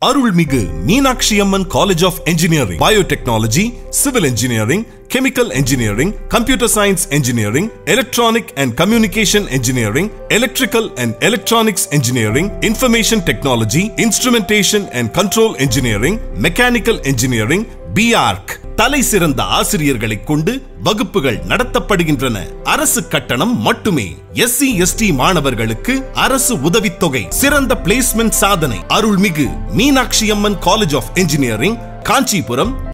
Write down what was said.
அருள்மிகு Meenakshi Amman college of engineering biotechnology civil engineering chemical engineering computer science engineering electronic and communication engineering electrical and electronics engineering information technology instrumentation and control engineering mechanical engineering B Arch தலை சிறந்த ஆசிரியர்களை கொண்டு வகுப்புகள் நடத்தப்படுகின்றன அரசு கட்டணம் மட்டுமே எஸ்சி எஸ்டி மாணவர்களுக்கு அரசு உதவித்தொகை சிறந்த பிளேஸ்மெண்ட் சாதனை Arulmigu Meenakshi Amman college of engineering Kanchipuram